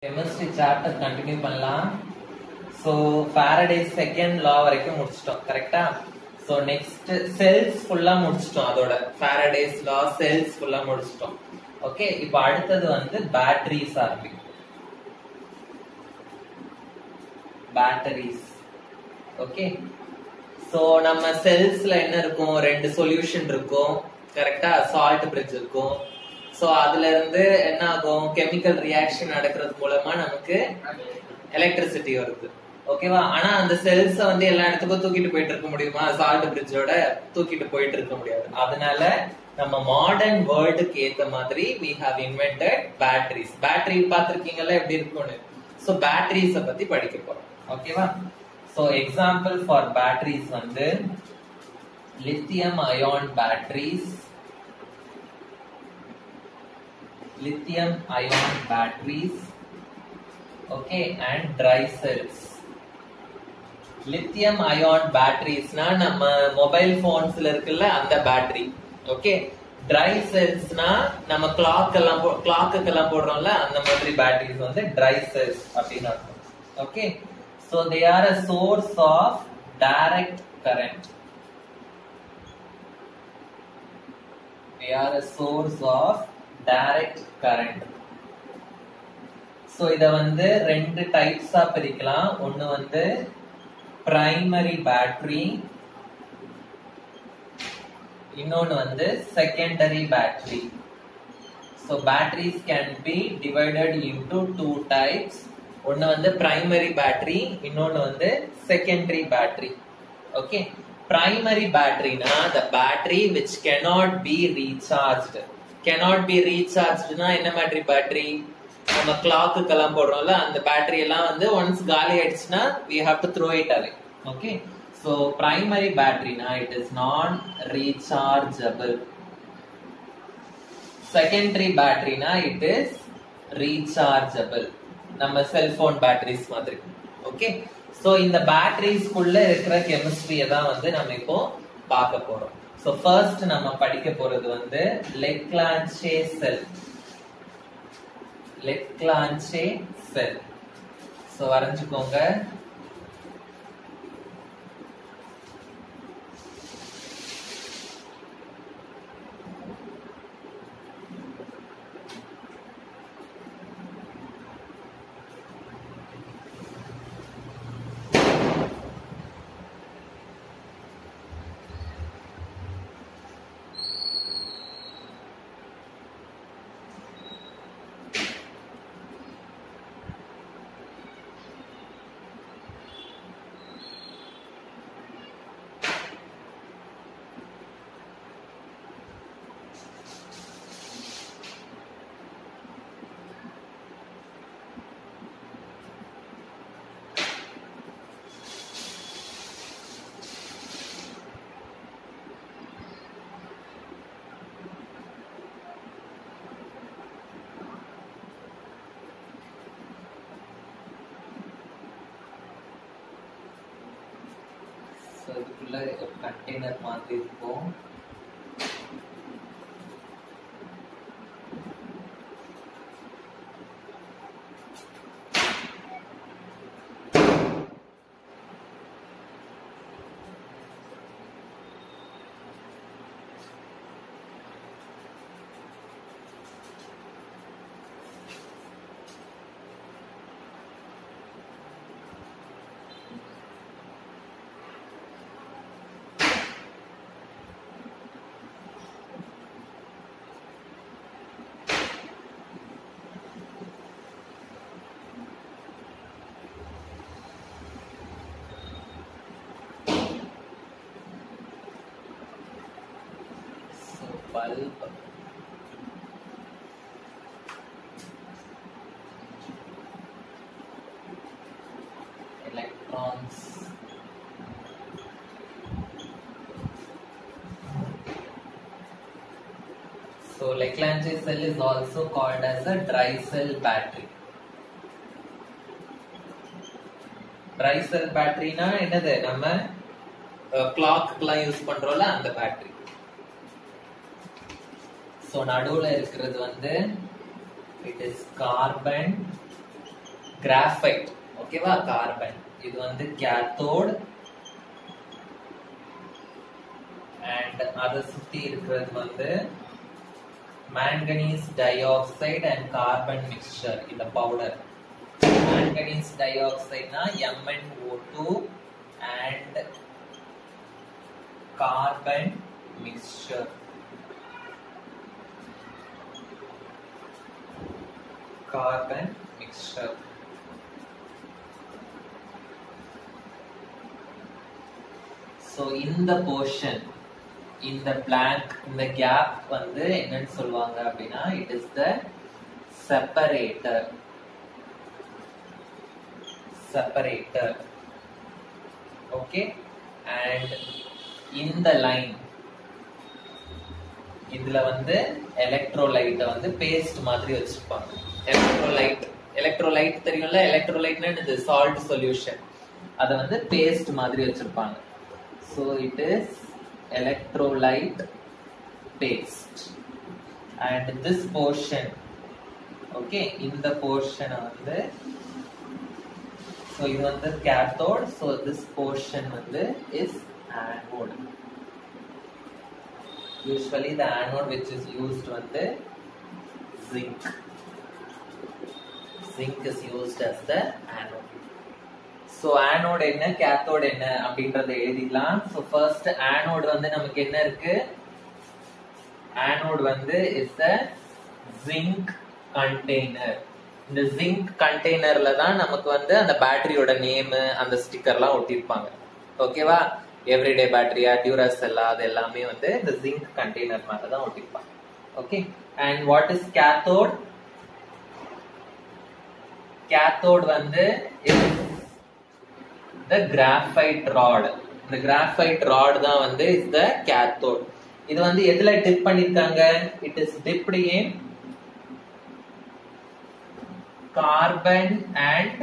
Chemistry chapter continue பண்ணலாம் so Faraday second law வரைக்கும் முடிச்சிட்டோம் கரெக்டா ஸோ நெக்ஸ்ட் செல்ஸ் ஃபுல்லா முடிச்சிட்டோம் அதோட ஃபாரடேஸ் லா செல்ஸ் ஃபுல்லா முடிச்சிட்டோம் ஓகே இப்போ அடுத்தது வந்து பேட்டரிஸ் ஆரம்பிக்கும் பேட்டரிஸ் ஓகே சோ நம்ம செல்ஸ்ல என்ன இருக்கும் ரெண்டு சொல்யூஷன் இருக்கும் கரெக்டா சால்ட் பிரிட்ஜ் இருக்கும் சோ அதுல இருந்து என்ன ஆகும் கெமிக்கல் ரியாக்ஷன் நடக்கிறது மூலமா நமக்கு எலக்ட்ரிசிட்டி வருது ஓகேவா ஆனா அந்த செல்ஸ வந்து எல்லா இடத்துக்கும் தூக்கிட்டு போயிட்டு இருக்க முடியுமா சால்ட் பிரிட்ஜோட தூக்கிட்டு போயிட்டு இருக்க முடியாது அதனால நம்ம மாடர்ன் வேர்ல்டுக்கு ஏத்த மாதிரி we have invented batteries battery பார்த்திருக்கீங்கல்ல எப்படி இருக்கும்னு சோ பேட்டரிஸ பத்தி படிக்க போறோம் ஓகேவா சோ எக்ஸாம்பிள் ஃபார் பேட்டரிஸ் வந்து lithium ion batteries lithium ion batteries okay and dry cells lithium ion பேட்டரிஸ்னா நம்ம மொபைல் போன்ஸ்ல இருக்குல்ல அந்த பேட்டரி ஓகே ட்ரை செல்ஸ்னா நம்ம கிளாக் எல்லாம் கிளாக்கு எல்லாம் போடுறோம்ல அந்த மாதிரி பேட்டரிஸ் வந்து ட்ரை செல்ஸ் அப்படின்னு அர்த்தம் okay so they are a source of direct current they are a source of direct current so இத வந்து ரெண்டு டைப்ஸா பிரிக்கலாம் ஒன்னு வந்து பிரைமரி பேட்டரி இன்னொன்னு வந்து secondary battery so batteries can be divided into two types ஒன்னு வந்து பிரைமரி பேட்டரி இன்னொன்னு வந்து செகண்டரி பேட்டரி ஓகே பிரைமரி பேட்டரினா the battery which cannot be recharged cannot be rechargedனா என்ன மாதிரி பேட்டரி நம்ம கிளாக்கு எல்லாம் போடுறோம்ல அந்த பேட்டரி எல்லாம் வந்து ஒன்ஸ் காலி ஆயிடுச்சுன்னா we have to throw it away okay so primary batteryனா it is non rechargeable secondary batteryனா it is rechargeable நம்ம செல்போன் பேட்டரிஸ் மாதிரி ஓகே சோ இந்த பேட்டரிஸ்க்குள்ள இருக்கிற கெமிஸ்ட்ரியை தான் வந்து நம்ம இப்போ பார்க்க போறோம் சோ ஃபர்ஸ்ட் நம்ம படிக்க போறது வந்து லெக்லான்சே செல் லெக்லான்சே செல் சோ வரைஞ்சுக்கோங்க ஸோ இதுக்குள்ள ஒரு கண்டெய்னர் மாதிரி இருக்கும் So bulb electrons So Leclanche cell is also called as a dry cell battery. Dry cell batteryனா என்னது நம்ம கிளாக்குலாம் யூஸ் பண்றோம்ல அந்த பேட்டரி ஸோ நடுவுல இருக்கிறது வந்து இட் இஸ் கார்பன் கிராஃபைட் ஓகேவா கார்பன் இது வந்து கேத்தோட் அண்ட் அதை சுத்தி இருக்கிறது வந்து manganese dioxide and carbon mixture இந்த பவுடர் manganese dioxide னா MnO2 and carbon mixture carbon mixture so இந்த portion இந்த blank இந்த கேப் வந்து என்னன்னு சொல்லுவாங்க அப்படின்னா it is the separator separator okay and இந்த லைன் இதுல வந்து எலக்ட்ரோலைட்டை வந்து பேஸ்ட் மாதிரி வச்சிருப்பாங்க எலக்ட்ரோலைட் எலக்ட்ரோலைட் தெரியும்ல எலக்ட்ரோலைட்னா இது சால்ட் சொல்யூஷன் அதை வந்து பேஸ்ட் மாதிரி வச்சிருப்பாங்க so it is electrolyte paste and this portion okay இந்த portion வந்து so இது வந்து cathode so this portion வந்து is anode usually the anode which is used வந்து zinc zinc is used as the anode so anode என்ன cathode என்ன அப்படின்றத எழுதிடலாம் ஸோ ஃபர்ஸ்ட் ஆனோட் வந்து நமக்கு என்ன இருக்கு ஆனோட் வந்து இஸ் த ஜிங்க் கண்டெய்னர் இந்த ஜிங்க் கண்டெய்னர்ல தான் நமக்கு வந்து அந்த பேட்டரியோட நேம் அந்த ஸ்டிக்கர்லாம் ஒட்டியிருப்பாங்க ஓகேவா எவ்ரிடே பேட்டரியா டியூரஸ் எல்லாம் அது எல்லாமே வந்து இந்த ஜிங்க் கண்டெய்னர் மேல தான் ஒட்டியிருப்பாங்க okay and what is cathode cathode வந்து the graphite rod இந்த graphite rod தான் வந்து is the cathode இது வந்து எதுல டிப் பண்ணிருக்காங்க it is dipped in carbon and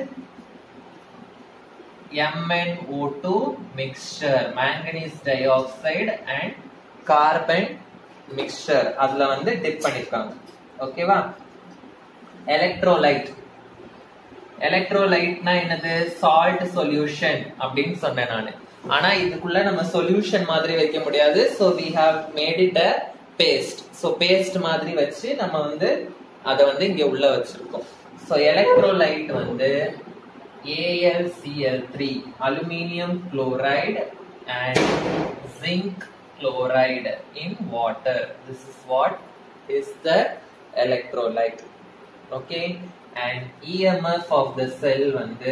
MnO2 mixture manganese dioxide and carbon mixture அதுல வந்து டிப் பண்ணிருக்காங்க ஓகேவா எலக்ட்ரோலைட் எலக்ட்ரோலைட்னா என்னது சால்ட் சொல்யூஷன் அப்படின்னு சொன்னேன் நான் ஆனா இதுக்குள்ள நம்ம சொல்யூஷன் மாதிரி வைக்க முடியாது so we have made it a paste so paste மாதிரி வச்சு நம்ம வந்து அதை வந்து இங்க உள்ள வச்சிருக்கோம் ஸோ எலக்ட்ரோலைட் வந்து ALCL three aluminium chloride and zinc chloride in water this is what is the electrolyte okay and emf of the cell வந்து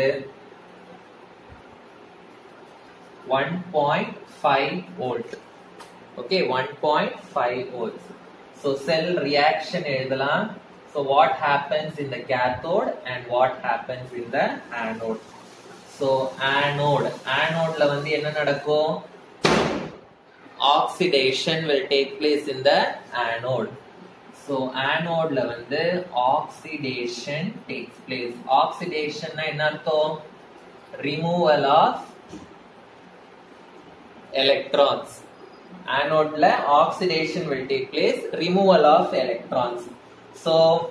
1.5 volt okay 1.5 volts so cell reaction எழுதலாம் so what happens in the cathode and what happens in the anode so anode anode ல வந்து என்ன நடக்கும் oxidation will take place in the anode so anode ல வந்து oxidation takes place oxidation னா என்ன அர்த்தம் removal of electrons anode ல oxidation will take place removal of electrons so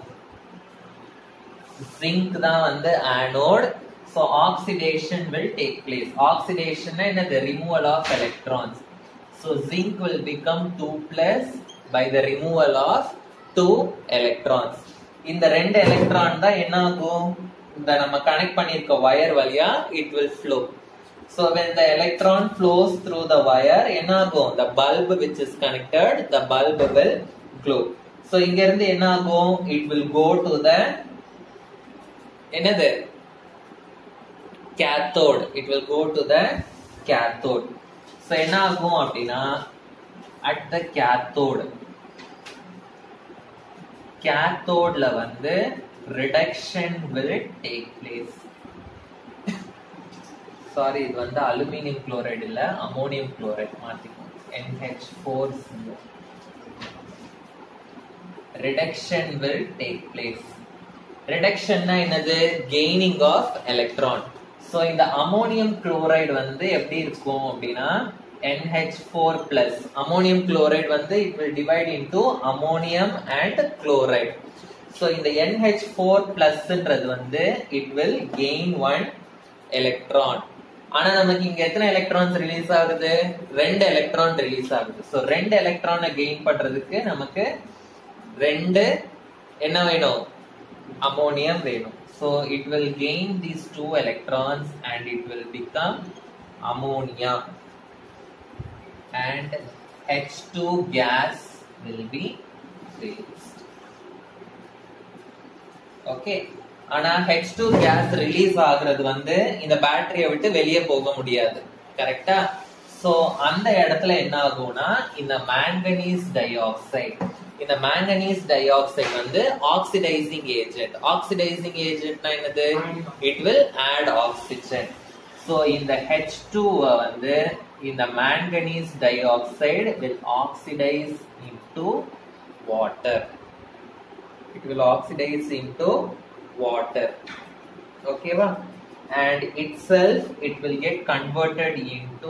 zinc தான் வந்து anode so oxidation will take place oxidation னா என்னது removal of electrons so zinc will become 2 plus by the removal of 2 electrons இந்த ரெண்டு electron தான் என்ன ஆகும் இந்த நம்ம கனெக்ட் பண்ணிருக்க வயர் வழியா it will flow so when the electron flows through the wire என்ன ஆகும் the bulb which is connected the bulb will glow so இங்க இருந்து என்ன ஆகும் it will go to the என்னது cathode it will go to the cathode so என்ன ஆகும் அப்படின்னா at the cathode cathode வந்து reduction will take place sorry இது வந்து அலுமினியம் குளோரைடு இல்ல அமோனியம் குளோரைடு மாத்திக்கோங்க NH4CO reduction will take place ரிடக்ஷன்னா என்னது கெய்னிங் ஆஃப் எலக்ட்ரான் ஸோ இந்த அமோனியம் குளோரைடு வந்து எப்படி இருக்கும் அப்படின்னா NH4 பிளஸ் அமோனியம் குளோரைடு வந்து it will divide into ammonium and chloride so இந்த NH ஃபோர் பிளஸ்ன்றது வந்து it will gain one electron ஆனா நமக்கு இங்க எத்தனை எலக்ட்ரான்ஸ் ரிலீஸ் ஆகுது ரெண்டு எலக்ட்ரான் ரிலீஸ் ஆகுது ஸோ ரெண்டு எலக்ட்ரானை கெயின் பண்றதுக்கு நமக்கு ரெண்டு என்ன வேணும் அமோனியம் வேணும் so it will gain these two electrons and it will become ammonia and H2 gas will be released. Okay. ஆனா H2 gas ரிலீஸ் ஆகுறது வந்து இந்த பேட்டரியை விட்டு வெளியே போக முடியாது கரெக்டா சோ அந்த இடத்துல என்ன ஆகும்னா இந்த மேங்கனீஸ் டை ஆக்சைடு இந்த மேங்கனீஸ் டை ஆக்சைடு வந்து ஆக்சிடைசிங் ஏஜென்ட் ஆக்சிடைசிங் ஏஜென்ட்னா என்னது it will add oxygen so இந்த H2 வந்து இந்த manganese dioxide will oxidize into water it will oxidize into water okay va and itself it will get converted into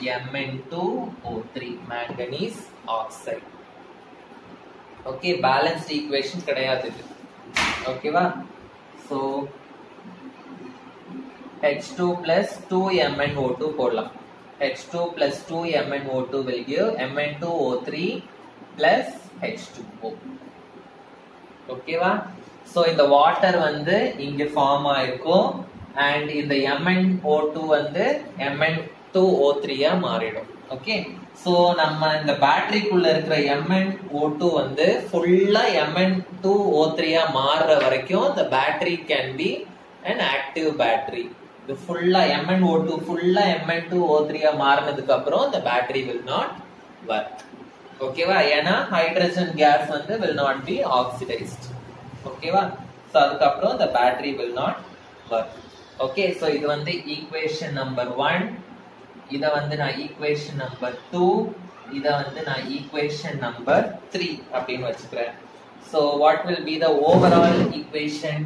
Mn2O3 manganese oxide okay balanced equation கிடையாது இது ஓகேவா so H2 plus 2MnO2 போடலாம் H2 plus 2MnO2 will give Mn2O3 plus H2O. ஓகேவா so இந்த water வந்து இங்க form ஆயிருக்கும் and இந்த MnO2 வந்து Mn2O3 ஆ மாறிடும் ஓகே சோ நம்ம இந்த பேட்டரிக்குள்ள இருக்கிற Mn O2 வந்து ஃபுல்லா Mn2O3 ஆ மாறுற வரைக்கும் the battery can be an active battery இது ஃபுல்லா MnO2 ஃபுல்லா Mn2O3 ஆ மாறினதுக்கு அப்புறம் the battery will not work ஓகேவா ஏன்னா ஹைட்ரஜன் கேஸ் வந்து will not be oxidized ஓகேவா சோ அதுக்கப்புறம் the battery will not work okay so இது வந்து ஈக்குவேஷன் நம்பர் ஒன் இத வந்து நான் ஈக்குவேஷன் நம்பர் டூ இத வந்து நான் ஈக்குவேஷன் நம்பர் த்ரீ அப்படின்னு வச்சுக்கிறேன் so what will be the overall equation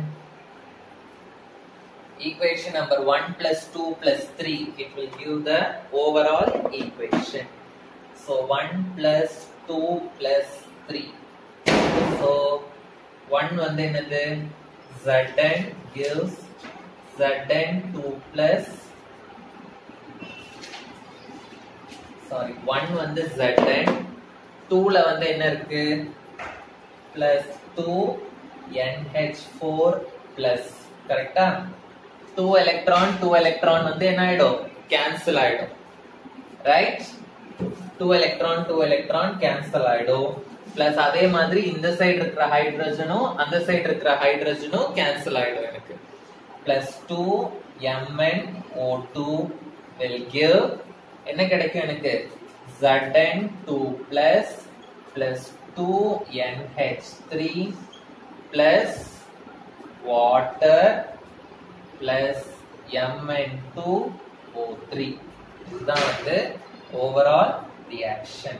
equation number 1 plus 2 plus 3 it will give the overall equation so 1 plus 2 plus 3 so 1 வந்து என்னது zn gives zn 2 plus sorry 1 வந்து zn 2 ல வந்து என்ன இருக்கு plus 2 nh4 plus கரெக்டா டூ எலக்ட்ரான் டூ எலக்ட்ரான் வந்து என்ன ஆயிடும் கேன்சல் ஆயிடும் right two electron two electron cancel ஆயிடும் பிளஸ் அதே மாதிரி இந்த சைடு இருக்கிற ஹைட்ரஜனும் அந்த சைடு இருக்கிற ஹைட்ரஜனும் கேன்சல் ஆயிடும் எனக்கு plus two MN O two will give என்ன கிடைக்கும் எனக்கு Zn two plus plus two NH three plus water plus Mn2O3 இதுதான் வந்து overall reaction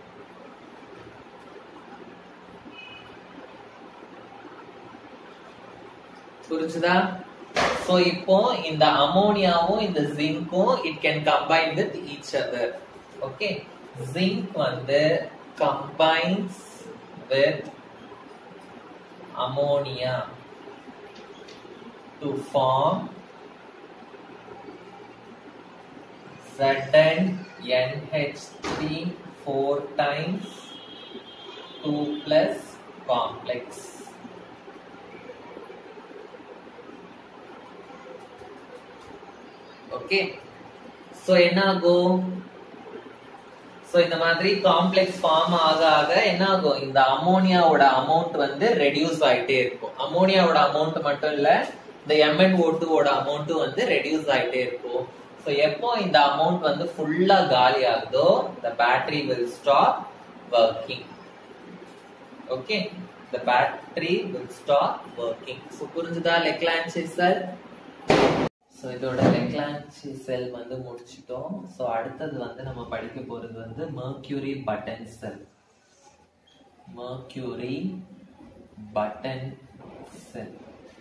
புரிஞ்சுதா சோ இப்போ இந்த அமோனியாவும் இந்த ஜிங்க்கும் it can combine with each other okay zinc வந்து combines with ammonia to form Zn NH3 4 times 2 plus complex. Okay so என்ன ஆகும் சோ இந்த மாதிரி காம்ப்ளெக்ஸ் ஃபார்ம் ஆக ஆக என்ன ஆகும் இந்த அமோனியாவோட அமௌண்ட் வந்து ரெடியூஸ் ஆயிட்டே இருக்கும் அமோனியாவோட அமௌண்ட் மட்டும் இல்ல இந்த MnO2 ஓட அமௌண்ட்டும் வந்து ரெடியூஸ் ஆயிட்டே இருக்கும் ஸோ எப்போ இந்த அமௌண்ட் வந்து ஃபுல்லா காலி ஆகுதோ the battery will stop working ஓகே the battery will stop working so புரிஞ்சுதா லெக்லான்சி செல் ஸோ இதோட லெக்லான்சி செல் வந்து முடிச்சிட்டோம் ஸோ அடுத்தது வந்து நம்ம படிக்க போறது வந்து mercury button cell mercury button cell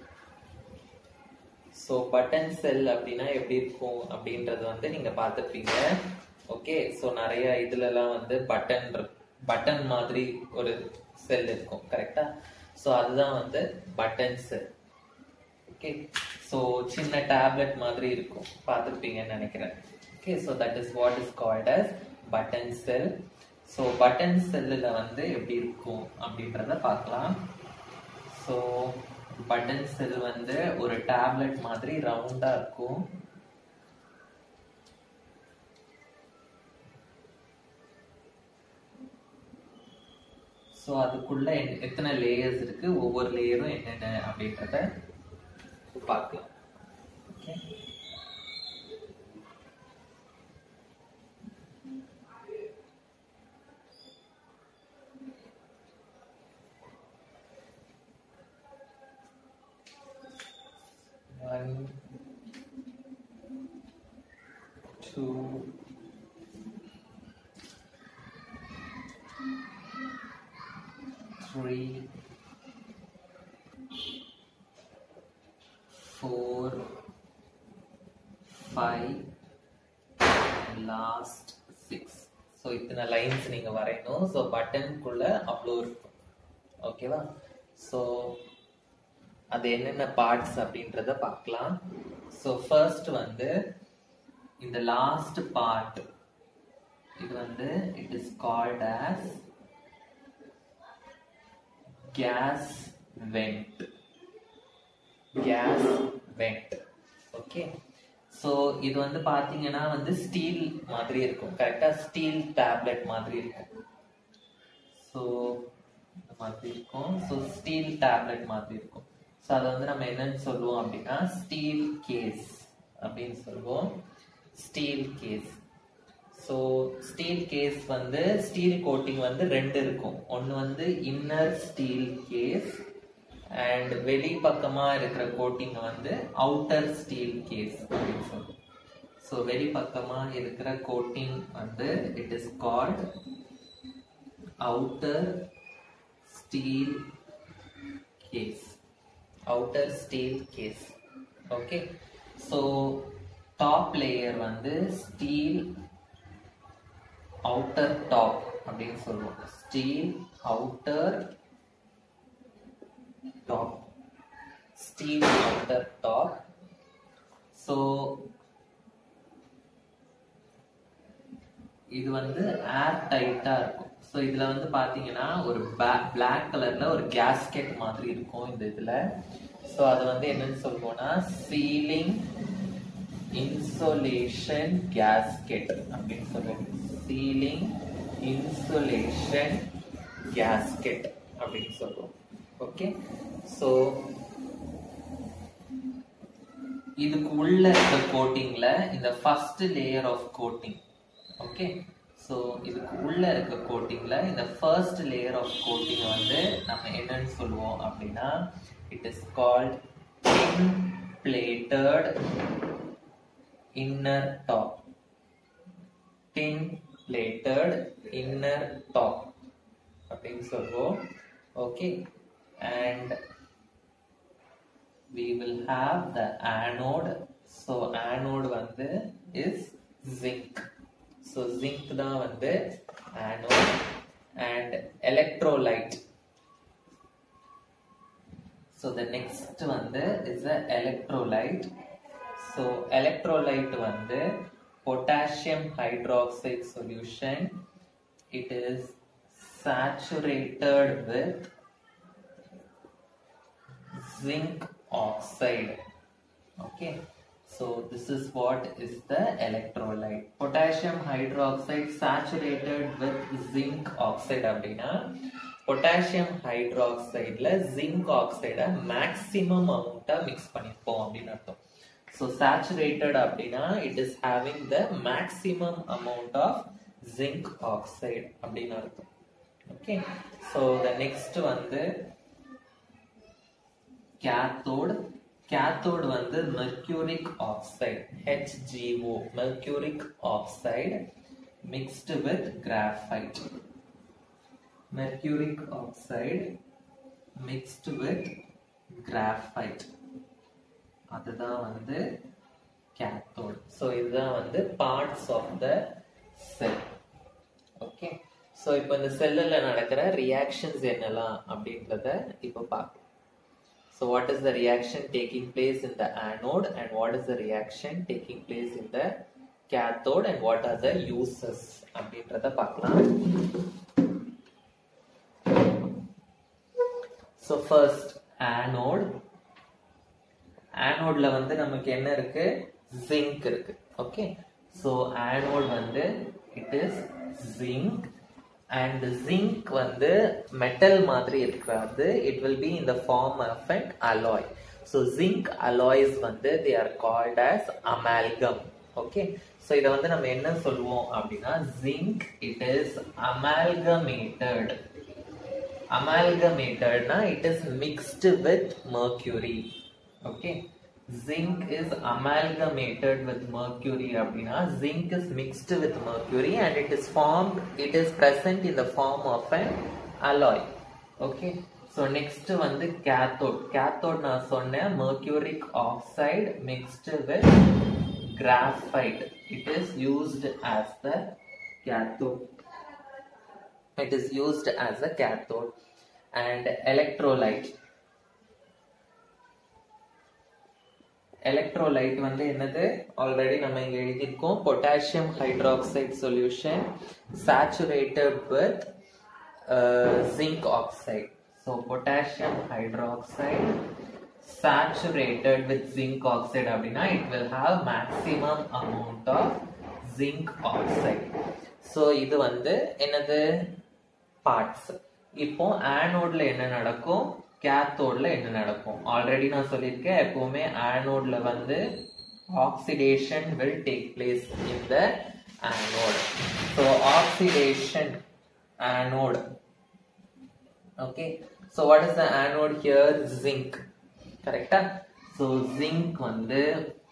so button cell அப்படின்னா எப்படி இருக்கும் அப்படின்றது வந்து நீங்க பார்த்துருப்பீங்க ஓகே ஸோ நிறைய இதுலலாம் வந்து பட்டன் பட்டன் மாதிரி ஒரு செல் இருக்கும் கரெக்டா ஸோ அதுதான் வந்து பட்டன் செல் ஓகே ஸோ சின்ன டேப்லெட் மாதிரி இருக்கும் பார்த்துருப்பீங்கன்னு நினைக்கிறேன் okay so that is what is called as button cell so button செல்லில் வந்து எப்படி இருக்கும் அப்படின்றத பார்க்கலாம் ஸோ பட்டன் செல் வந்து ஒரு டேப்லெட் மாதிரி ரவுண்டாக இருக்கும் ஸோ அதுக்குள்ள எ- எத்தனை லேயர்ஸ் இருக்கு ஒவ்வொரு லேயரும் என்னென்ன அப்படின்றத பார்க்கலாம் ஓகே One, two, three, four, five, and last six. So இத்தனை லைன்ஸ் நீங்க வரையணும் ஸோ பட்டனுக்குள்ள அவ்வளோ இருக்கும் ஓகேவா ஸோ அது என்னென்ன பார்ட்ஸ் அப்படின்றத பார்க்கலாம் ஸோ ஃபர்ஸ்ட் வந்து இந்த லாஸ்ட் பார்ட் இது வந்து it is called as gas vent gas vent okay so இது வந்து பாத்தீங்கன்னா வந்து ஸ்டீல் மாதிரி இருக்கும் கரெக்டா ஸ்டீல் டேப்லெட் மாதிரி இருக்கும் ஸோ இந்த மாதிரி இருக்கும் ஸோ ஸ்டீல் டேப்லெட் மாதிரி இருக்கும் ஸோ அதை வந்து நம்ம என்னன்னு சொல்லுவோம் அப்படின்னா ஸ்டீல் கேஸ் அப்படின்னு சொல்லுவோம் steel case so steel case வந்து ஸ்டீல் கோட்டிங் வந்து ரெண்டு இருக்கும் ஒன்று வந்து இன்னர் ஸ்டீல் கேஸ் அண்ட் வெளி பக்கமா இருக்கிற கோட்டிங் வந்து அவுட்டர் ஸ்டீல் கேஸ் அப்படின்னு சொல்லுவோம் ஸோ வெளி பக்கமா இருக்கிற கோட்டிங் வந்து it is called outer steel case outer steel case okay so top layer வந்து ஸ்டீல் அவுட்டர் டாப் அப்படின்னு சொல்லுவோம் steel outer top steel outer top so இது வந்து ஏர் டைட்டா இருக்கும் ஸோ இதுல வந்து பாத்தீங்கன்னா ஒரு பிளாக் கலர்ல ஒரு கேஸ்கெட் மாதிரி இருக்கும் இந்த இதுல ஸோ அது வந்து என்னன்னு சொல்லுவோம்னா சீலிங் இன்சுலேஷன் கேஸ்கெட் அப்படின்னு சொல்லுவோம் சீலிங் இன்சுலேஷன் கேஸ்கெட் அப்படின்னு சொல்லுவோம் ஓகே ஸோ இதுக்கு உள்ள இருக்க கோட்டிங்ல இந்த first layer of coating okay so இதுக்கு உள்ள இருக்க கோட்டிங்ல இந்த ஃபர்ஸ்ட் லேயர் ஆஃப் கோட்டிங் வந்து நம்ம என்னன்னு சொல்லுவோம் அப்படின்னா it is called tin plated inner top tin plated inner top அப்படின்னு சொல்லுவோம் ஓகே and we will have the anode so anode வந்து is zinc so zinc தான் வந்து anode and electrolyte so the next வந்து is the electrolyte so electrolyte வந்து potassium hydroxide solution it is saturated with zinc oxide okay so this is what is the electrolyte potassium hydroxide saturated with zinc oxide அப்படின்னா potassium hydroxideல zinc oxide maximum amount mix பண்ணிப்போம் அப்படின்னு அர்த்தம் so saturated அப்படின்னா it is having the maximum amount of zinc oxide அப்படின்னு அர்த்தம் okay so the next வந்து cathode cathode வந்து mercuric oxide HGO mercuric oxide mixed with graphite mercuric oxide mixed with graphite அதுதான் வந்து கேத்தோடு ஸோ இதுதான் வந்து parts of the cell okay so இப்போ இந்த செல்லில் நடக்கிற ரியாக்ஷன்ஸ் என்னலாம் அப்படின்றத இப்போ பார்க்கலாம் So what is the reaction taking place in the anode and what is the reaction taking place in the cathode and what are the uses அப்படின்றத பார்க்கலாம் ஸோ ஃபர்ஸ்ட் ஆனோட் ஆனோட்ல வந்து நமக்கு என்ன இருக்கு ஜிங்க் இருக்கு ஓகே ஸோ ஆனோட் வந்து it is zinc and zinc வந்து metal மாதிரி இருக்காது it will be in the form of an alloy so zinc alloys வந்து they are called as amalgam okay so இதை வந்து நம்ம என்ன சொல்லுவோம் அப்படின்னா ஜிங்க் இட் இஸ் அமால்கமேட்டட் amalgamatedனா it is mixed with mercury okay zinc is amalgamated with mercury அப்படின்னா zinc is mixed with mercury and it is formed it is present in the form of an alloy okay so next வந்து cathode cathode நான் சொன்னேன் mercuric oxide mixed with graphite it is used as the cathode it is used as a cathode and electrolyte electrolyte வந்து என்னது already நம்ம இங்க எழுதியிருக்கோம் potassium hydroxide solution saturated with uh, zinc oxide so potassium hydroxide saturated with zinc oxide அப்படின்னா it will have maximum amount of zinc oxide so இது வந்து என்னது parts இப்போ ஆனோட்ல என்ன நடக்கும் கேத்தோட்ல என்ன நடக்கும் ஆல்ரெடி நான் சொல்லியிருக்கேன் எப்பவுமே ஆனோட்ல வந்து oxidation will take place in the anode so oxidation anode okay so what is the anode here zinc கரெக்டா ஸோ ஜிங்க் வந்து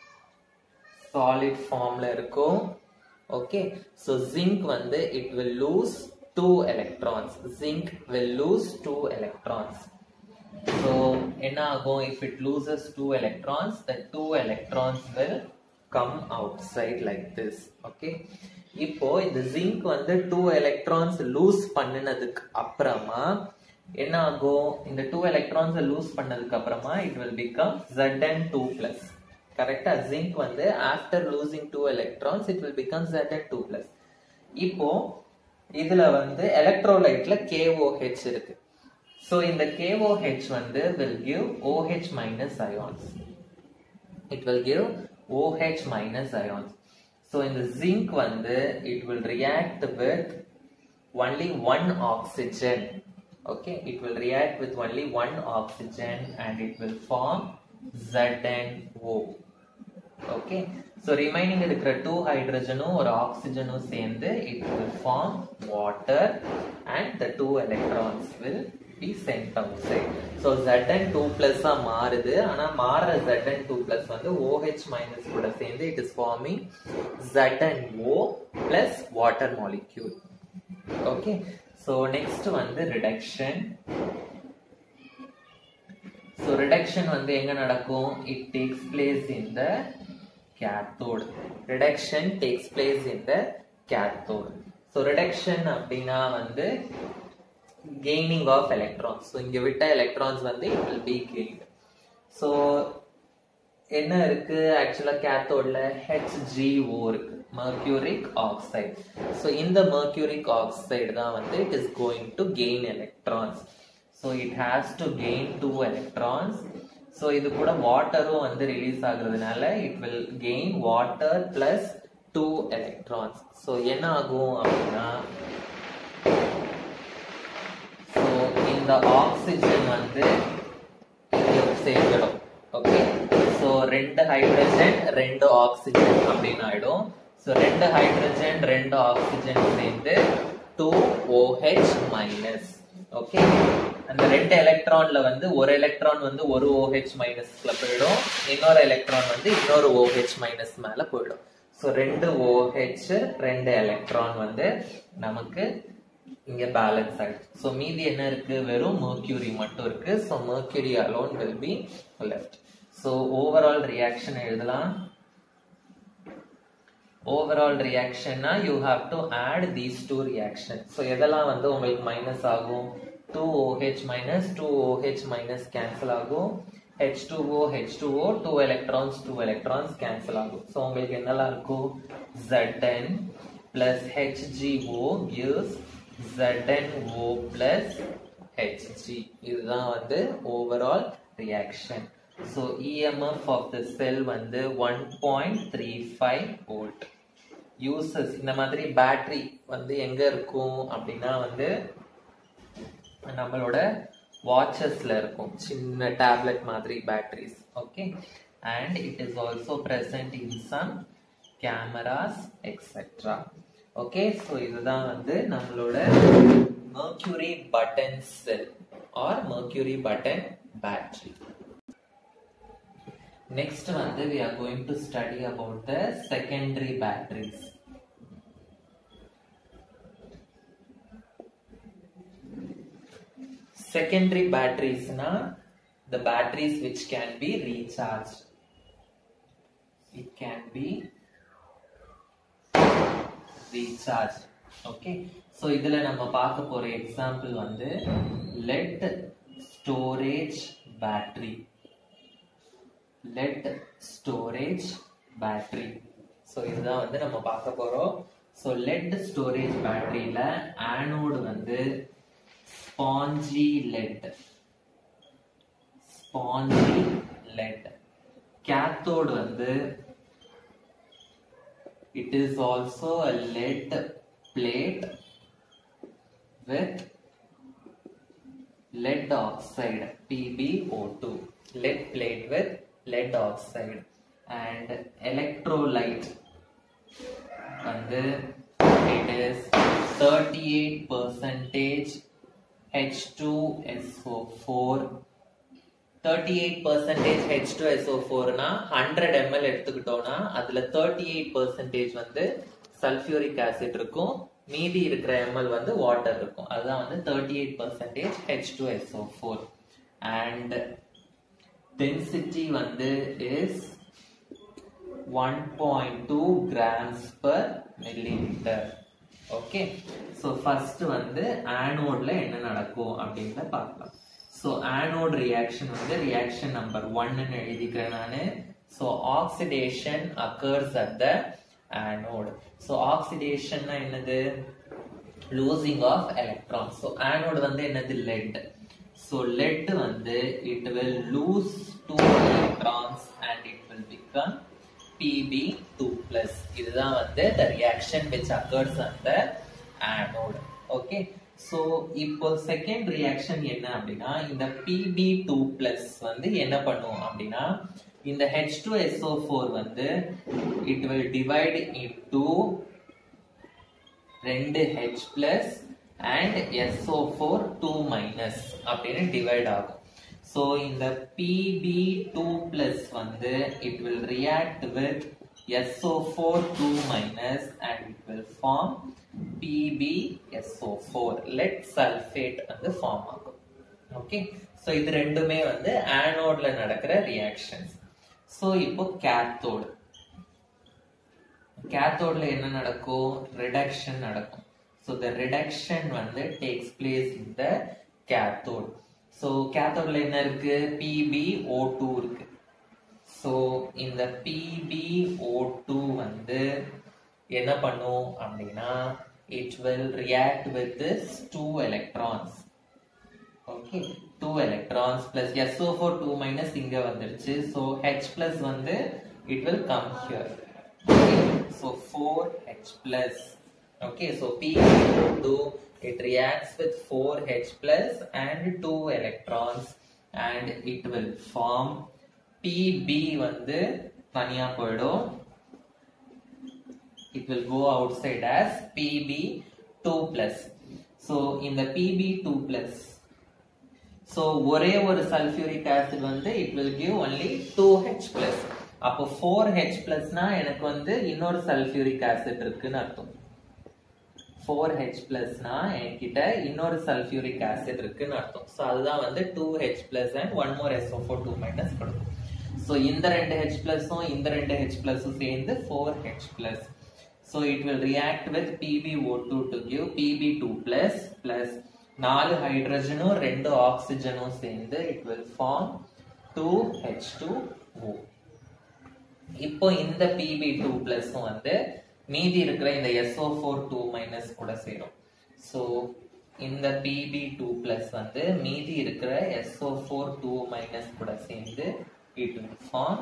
சாலிட் ஃபார்ம்ல இருக்கும் ஓகே ஸோ ஜிங்க் வந்து it will lose two electrons zinc will lose two electrons so என்ன ஆகும் if it loses two electrons the two electrons will come outside like this okay இப்போ இந்த zinc வந்து two electrons lose பண்ணினதுக்கு அப்புறமா என்ன ஆகும் இந்த two electrons லூஸ் பண்ணதுக்கு அப்புறமா it will become Zn2 plus கரெக்டா zinc வந்து after losing two electrons it will become Zn2 plus இப்போ இதுல வந்து எலக்ட்ரோலைட்ல KOH இருக்கு சோ இந்த KOH வந்து will give OH minus ions it will give OH minus ions so இந்த zinc வந்து it will react with only one oxygen okay it will react with only one oxygen and it will form ZnO okay so remaining இருக்கிற two ஹைட்ரஜனும் ஒரு ஆக்சிஜனும் சேர்ந்து it will form water and the two electrons will be sent outside so Z N two பிளஸ்ஸா மாறுது ஆனால் மாறுற Z N two plus வந்து ஓஹெச் மைனஸ் கூட சேர்ந்து it is forming Z N O plus water molecule okay so next வந்து reduction so reduction வந்து எங்க நடக்கும் it takes place in the cathode reduction takes place in the cathode so reduction அப்படின்னா வந்து gaining of electrons so இங்க விட்ட electrons வந்து it will be gained so என்ன இருக்கு ஆக்சுவலா கேத்தோட்ல HGO இருக்கு mercuric oxide so இந்த mercuric oxide தான் வந்து it is going to gain electrons so it has to gain two electrons so இது கூட வாட்டரும் வந்து ரிலீஸ் ஆகுறதுனால it will gain water plus two electrons so என்ன ஆகும் அப்படின்னா ஸோ இந்த ஆக்சிஜன் வந்து இங்க சேர்ந்துடும் ஓகே ஸோ ரெண்டு ஹைட்ரஜன் ரெண்டு ஆக்சிஜன் அப்படின்னு ஆயிடும் ஸோ ரெண்டு ஹைட்ரஜன் ரெண்டு ஆக்சிஜன் சேர்ந்து டூ ஓஹெச் மைனஸ் ஓகே அந்த ரெண்டு எலக்ட்ரான்ல வந்து ஒரு எலக்ட்ரான் வந்து ஒரு OH மைனஸ்ல போயிடும் இன்னொரு எலக்ட்ரான் வந்து இன்னொரு OH மைனஸ் மேல போயிடும் ஸோ ரெண்டு OH ரெண்டு எலக்ட்ரான் வந்து நமக்கு இங்க பேலன்ஸ் ஆயிடுச்சு ஸோ மீதி என்ன இருக்கு வெறும் mercury மட்டும் இருக்கு so mercury alone will be left so overall reaction எழுதலாம் ஓவரால் ரியாக்ஷன்னா you have to add these two reaction so எதெல்லாம் வந்து உங்களுக்கு மைனஸ் ஆகும் two O H minus two O H minus cancel ஆகும் H two O H two O two electrons two electrons cancel ஆகும் so உங்களுக்கு என்னெல்லாம் இருக்கும் Zn plus HgO gives ZnO plus Hg இதுதான் வந்து overall reaction so E M F of the cell வந்து one point three five volt uses இந்த மாதிரி battery வந்து எங்க இருக்கும் அப்படின்னா வந்து நம்மளோட வாட்சஸ்ல இருக்கும் சின்ன டேப்லெட் மாதிரி batteries okay and it is also present in some cameras etcetera okay so இதுதான் வந்து நம்மளோட mercury button cell or mercury button battery next வந்து we are going to study about the secondary batteries secondary batteries na the batteries which can be recharged it can be recharged okay so இதுல நம்ம பார்க்க போற example வந்து lead storage battery lead storage battery so இதுதான் வந்து நம்ம பார்க்க போறோம் ஸோ lead storage batteryல ஆனோடு வந்து spongy lead spongy lead cathode வந்து it is also a lead plate with lead oxide PbO2 lead plate with lead oxide and electrolyte வந்து it is 38 percentage H2SO4 38 percentage H2SO4 னா 100 ml எடுத்துக்கிட்டோம்னா அதுல 38 percentage வந்து sulphuric acid இருக்கும் மீதி இருக்கிற ml வந்து வாட்டர் இருக்கும் அதுதான் வந்து 38 percentage H2SO4 and density வந்து is 1.2 grams per milliliter okay so first வந்து ஆனோட்ல என்ன நடக்கும் அப்படின்றத பார்க்கலாம் ஸோ ஆனோட் ரியாக்ஷன் வந்து ரியாக்ஷன் நம்பர் ஒன்னு எழுதிக்கிறேன் நான் so oxidation occurs at the anode so ஆக்சிடேஷன்னா என்னது losing of electron so anode வந்து என்னது லெட் ஸோ லெட் வந்து it will lose two electrons and it will become Pb2 plus இதுதான் வந்து the reaction which occurs on the anode okay so இப்போ second reaction என்ன அப்படின்னா இந்த Pb2 plus வந்து என்ன பண்ணும் அப்படின்னா இந்த H2SO4 வந்து it will divide into ரெண்டு H plus and SO4 2 minus அப்படின்னு டிவைட் ஆகும் So in the Pb2 plus வந்து it will react with SO4 2 minus and it will form PbSO4 lead sulfate வந்து form ஆகும் ஓகே ஸோ இது ரெண்டுமே வந்து ஆனோட்ல நடக்கிற ரியாக்ஷன்ஸ் ஸோ இப்போ கேத்தோடு கேத்தோட்ல என்ன நடக்கும் ரிடக்ஷன் நடக்கும் ஸோ த ரிடக்ஷன் வந்து takes place in the cathode so கேத்தோட்ல என்ன இருக்கு பிபிஓ டூ இருக்கு ஸோ இந்த பிபிஓ டூ வந்து என்ன பண்ணும் அப்படின்னா it will react with this two electrons okay two electrons plus S O four two minus இங்க வந்துருச்சு ஸோ ஹெச் பிளஸ் வந்து it will come here so four H plus okay so PbO2 it reacts with 4H plus and 2 electrons and it will form Pb வந்து தனியா போயிடும் it will go outside as Pb2 plus so இந்த Pb2 plus so ஒரே ஒரு sulphuric acid வந்து it will give only 2H plus அப்போ 4H plusனா எனக்கு வந்து இன்னொரு சல்ஃபியூரிக் ஆசிட் இருக்குன்னு அர்த்தம் ஃபோர் ஹெச் பிளஸ்னா என்கிட்ட இன்னொரு சல்ஃபியூரிக் ஆசிட் இருக்குன்னு அர்த்தம் ஸோ அதுதான் வந்து two H plus and one more S O four two minus கொடுக்கும் ஸோ இந்த ரெண்டு ஹெச் பிளஸும் இந்த ரெண்டு ஹெச் பிளஸும் சேர்ந்து four H plus so it will react with PbO2 to give Pb2 plus plus நாலு ஹைட்ரஜனும் ரெண்டு ஆக்சிஜனும் சேர்ந்து it will form 2H2O இப்போ இந்த Pb2 பிளஸ் வந்து மீதி இருக்கிற இந்த SO4 2 மைனஸ் கூட சேரும் ஸோ இந்த Pb2 பிளஸ் வந்து மீதி இருக்கிற SO4 2 மைனஸ் கூட சேர்ந்து it will form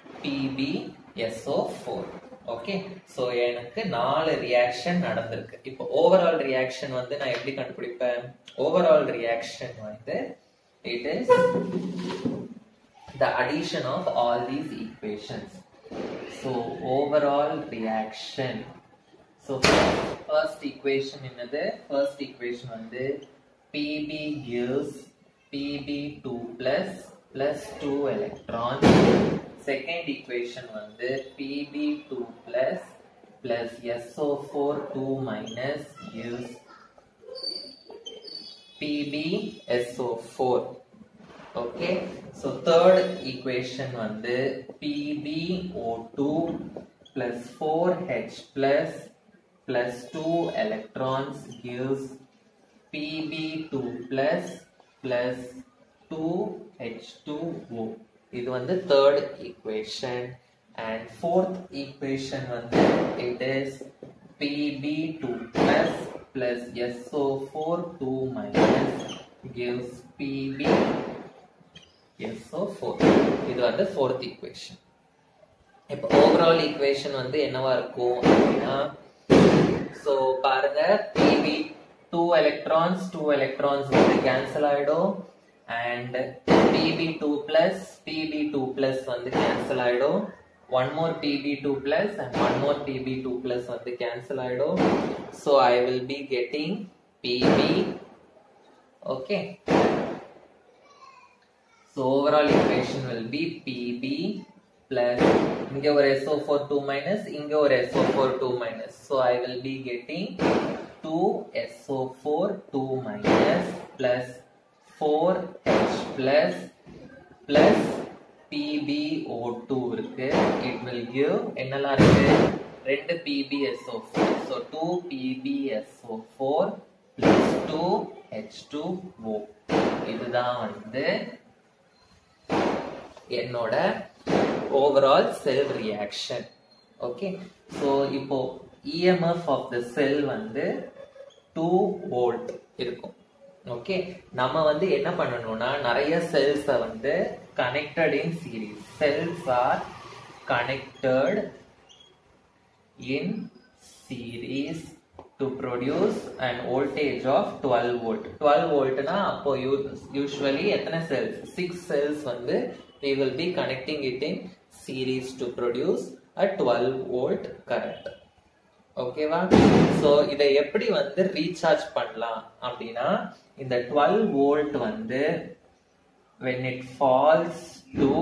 PbSO4 okay so எனக்கு நாலு ரியாக்ஷன் நடந்திருக்கு இப்போ ஓவரால் ரியாக்ஷன் வந்து நான் எப்படி கண்டுபிடிப்பேன் ஓவரால் ரியாக்ஷன் வந்து it is the addition of all these equations. So overall reaction. So first, first equation என்னது first equation வந்து Pb gives Pb2 plus plus 2 electrons. Second equation வந்து Pb2 plus plus SO4 2 minus gives PbSO4. Okay, so third equation வந்து PbO2 plus 4H plus plus 2 electrons gives Pb2 plus plus 2H2O. இது வந்து third equation and fourth equation வந்து it is Pb2 plus plus SO4 2 minus gives Pb SO4 இது வந்து fourth equation இப்போ overall equation வந்து என்னவா இருக்கும் அப்படின்னா so பாருங்க PB 2 electrons 2 electrons வந்து cancel ஆயிடும் and PB2 plus PB2 plus வந்து cancel ஆயிடும் one more PB2 plus and one more PB2 plus வந்து cancel ஆயிடும் so I will be getting PB okay so overall equation will be PB plus இங்க ஒரு SO4 2 minus இங்க ஒரு SO4 2 minus so I will be getting 2 SO4 2 minus plus 4H plus plus PbO2 இருக்கு it will give என்னெல்லாம் இருக்கு ரெண்டு PbSO4 so 2 PbSO4 plus 2 H2O இதுதான் வந்து என்னோட overall cell reaction okay so இப்போ இஎம்எஃப் ஆஃப் த செல் வந்து two volt இருக்கும் ஓகே நம்ம வந்து என்ன பண்ணணும்னா நிறைய செல்ஸை வந்து connected in series cells are connected in series to produce an voltage of 12 volt 12 voltனா அப்போ usually எத்தனை cells 6 cells வந்து we will be connecting it in series to produce a 12 volt current ஓகேவா சோ இதை எப்படி வந்து ரீசார்ஜ் பண்ணலாம் அப்படின்னா இந்த 12 வோல்ட் வந்து when it falls to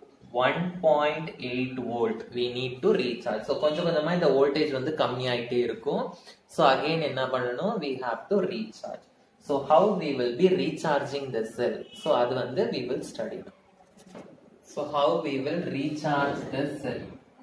1.8 volt we need to recharge so கொஞ்சம் கொஞ்சமா இந்த வோல்டேஜ் வந்து கம்மியாயிட்டே இருக்கும் so again என்ன பண்ணணும் we have to recharge so how we will be recharging the cell so அது வந்து we will study so how we will recharge the cell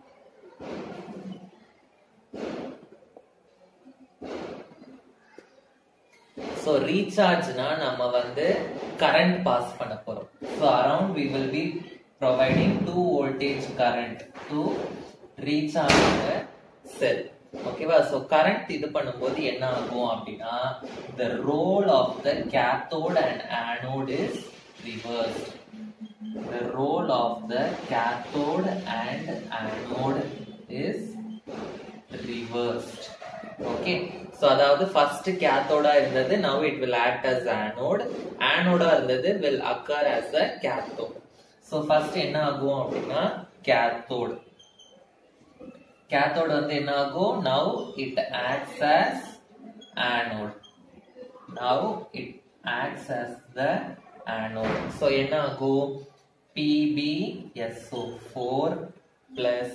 so ரீசார்ஜ்னா நம்ம வந்து கரண்ட் பாஸ் பண்ண போறோம் so around we will be providing two voltage current to recharge the cell ஓகேவா so current இது பண்ணும்போது என்ன ஆகும் அப்படின்னா the role of the cathode and anode is reverse the role of the cathode and anode is reversed okay so அதாவது first கேத்தோடா இருந்தது now it will act as anode ஆனோடா இருந்தது will occur as a cathode so first என்ன ஆகும் அப்படின்னா cathode cathode வந்து என்ன ஆகும் now it acts as anode now it acts as the anode so என்ன ஆகும் PbSO4 plus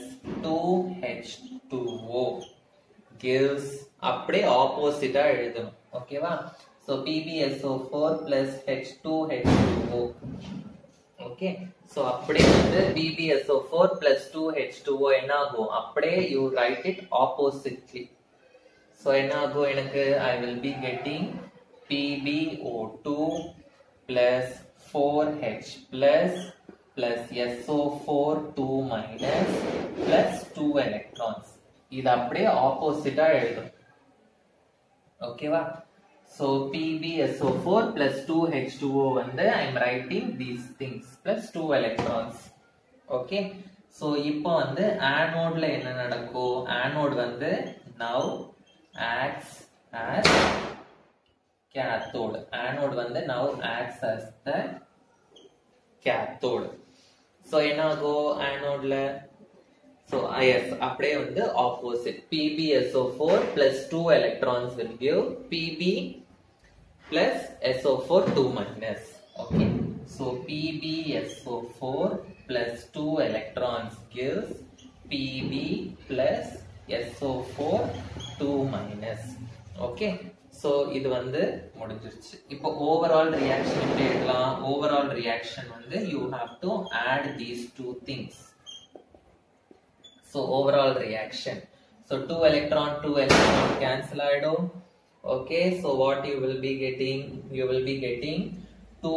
2H2O gives அப்படியே ஆப்போசிட்டா எழுதணும் ஓகேவா so PbSO4 plus H2H2O okay so அப்படியே வந்து PbSO4 plus 2H2O என்ன ஆகும் அப்படியே you write it oppositely so என்ன ஆகும் எனக்கு I will be getting PbO2 plus 4H plus plus SO4 2 minus plus 2 electrons இது அப்படியே ஆப்போசிட்டா எழுதும் ஓகேவா So PbSO4 plus 2H2O வந்து I am writing these things plus 2 electrons. Okay. So இப்போ வந்து anode-ல என்ன நடக்கும் anode வந்து now acts as cathode. anode வந்து now acts as the cathode. So என்ன ஆகும் anode-ல So yes, அப்படியே வந்து opposite PbSO4 plus 2 electrons will give Pb plus SO4 2 minus. Okay. So PbSO4 plus 2 electrons gives Pb plus SO4 2 minus. Okay. So இது வந்து முடிஞ்சிருச்சு இப்போ overall reaction எப்படி எடுக்கலாம் ஓவரால் ரியாக்ஷன் வந்து you have to add these two things. So overall reaction. So 2 electron, 2 electron cancel idom. Okay, so what you will be getting? You will be getting 2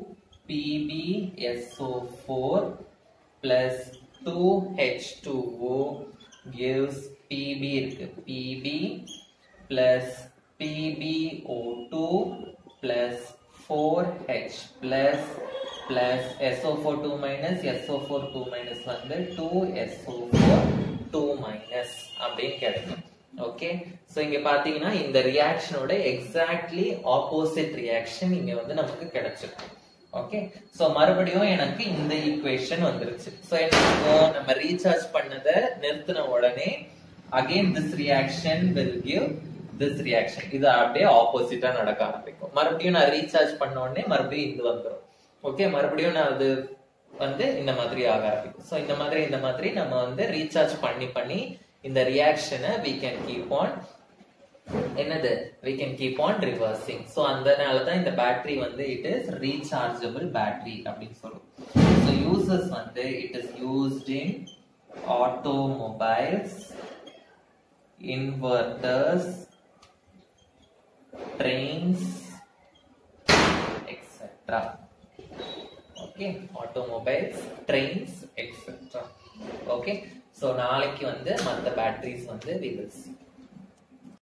PbSO4 plus 2 H2O gives Pb இருக்கு. Pb plus PbO2 plus 4H plus plus SO4 2 minus SO4 2 minus வந்து 2SO4 2 minus அப்படின்னு கிடைக்கும் okay so இங்க பாத்தீங்கன்னா இந்த ரியாக்ஷனோட exactly opposite reaction இங்க வந்து நமக்கு கிடைச்சிருக்கு ஓகே சோ மறுபடியும் எனக்கு இந்த ஈக்குவேஷன் வந்துருச்சு சோ என்ன ஆகும்? நம்ம ரீசார்ஜ் பண்ணதை நிறுத்தின உடனே again this reaction will give this reaction இது அப்படியே ஆப்போசிட்டா நடக்க ஆரம்பிக்கும் மறுபடியும் நான் ரீசார்ஜ் பண்ண உடனே மறுபடியும் இது வந்துடும் ஓகே மறுபடியும் நான் அது வந்து இந்த மாதிரி ஆக ஆரம்பிக்கும் ஸோ இந்த மாதிரி இந்த மாதிரி நம்ம வந்து ரீசார்ஜ் பண்ணி பண்ணி இந்த ரியாக்ஷனை we can keep on என்னது we can keep on reversing so அதனால தான் இந்த பேட்டரி வந்து இட் இஸ் ரீசார்ஜபிள் பேட்டரி அப்படின்னு சொல்லுவோம் ஸோ யூசஸ் வந்து it is used in automobiles inverters trains etc okay automobiles trains etc okay so நாளைக்கு வந்து மத்த பேட்டரிஸ் வந்து we will see